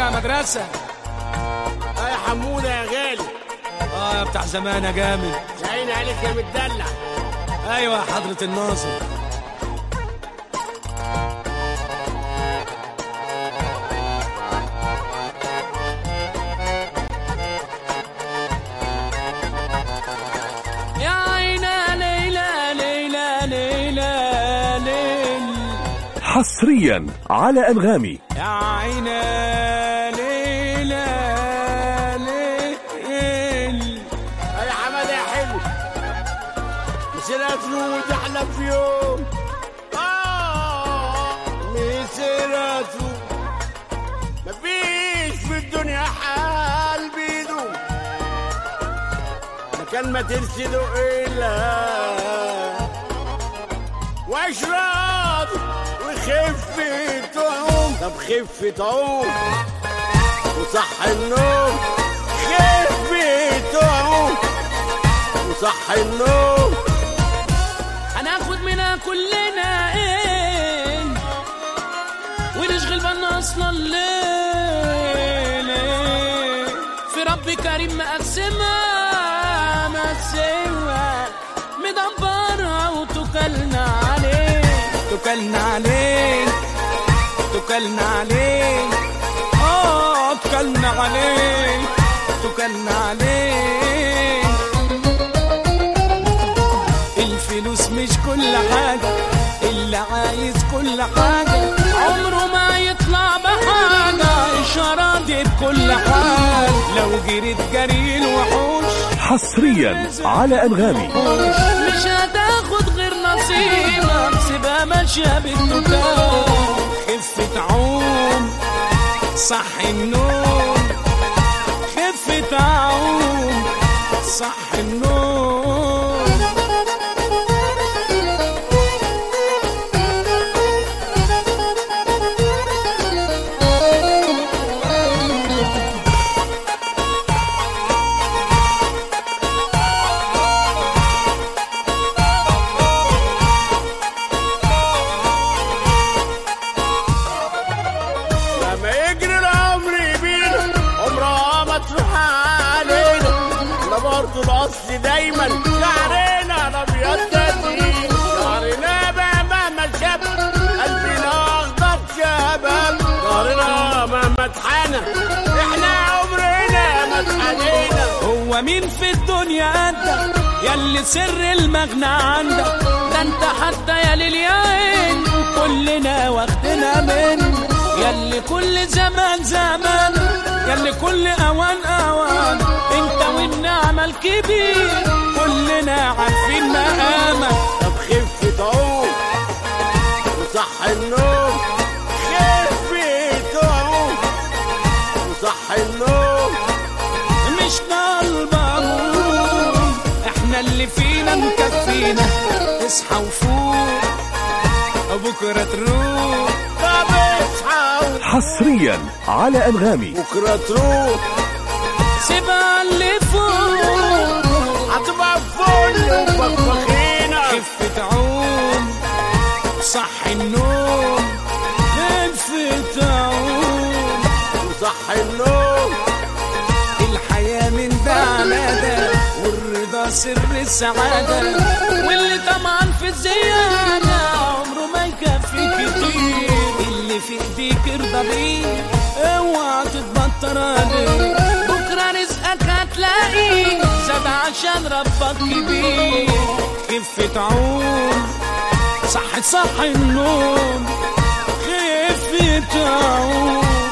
يا مدرسة اه يا حموده يا غالي اه يا بتاع زمان يا جامد عيني عليك يا متدلع ايوه يا حضرة الناظر يا عينا ليلى ليلى ليلى ليل حصريا على أنغامي يا عينا ليلى ليل اه يا حماده يا حلو مسيرته وتحلى في يوم اه مسيرته مفيش في الدنيا حال بيدوم مكان ما ترشده الا وعيش راضي وخفة عوم طب خفة عوم وصح النوم خفة عوم وصح النوم هناخد منها كلنا ايه ونشغل بالنا اصلا ليه ليه في رب كريم مقسمها مقسمها مدبرها وتكلنا عليه تكلنا عليه تكلنا عليه اه تكلنا عليه تكلنا عليه الفلوس مش كل حاجة اللي عايز كل حاجة عمره ما يطلع بحاجة إشارات بكل حال لو جريت جري الوحوش حصريا على أنغامي مش هتاخد غير نصيبك سيبها ماشية بالتكال خفة عوم صح النوم خفة عوم صح النوم لما يجري العمر بينا عمرها ما تروح علينا احنا برضه الاصل دايما شعرنا الابيض جديد شعرنا بقى مهما شاب قلبنا اخضر شباب ظهرنا مهما اتحنى احنا عمرنا ما اتحنينا هو مين في الدنيا قدك ياللي سر المغنى عندك ده انت حتى يا للياين كلنا واخدنا من ياللي كل زمان زمان ياللي كل اوان اوان انت والنعمة الكبير كلنا عارفين مقامك طب خفة عوم وصح النوم خفة عوم وصح النوم مش طالبة نوم احنا اللي فينا مكفينا تصحى وفوق بكرة تروح طب اصحى حصريا على أنغامي بكرة تروح سيبها اللي فوق هتبقى فل وبخبخينة خفة عوم صح النوم خفة عوم وصح النوم الحياة من ده على ده والرضا سر السعادة واللي طمعان في الزيادة عمره ما يكفي كتير اللي في ايديك ارضى بيه اوعى تتبطر عليه بكرة رزقك هتلاقيه زاد عشان ربك كبير خفة عوم صح صح النوم خفة عوم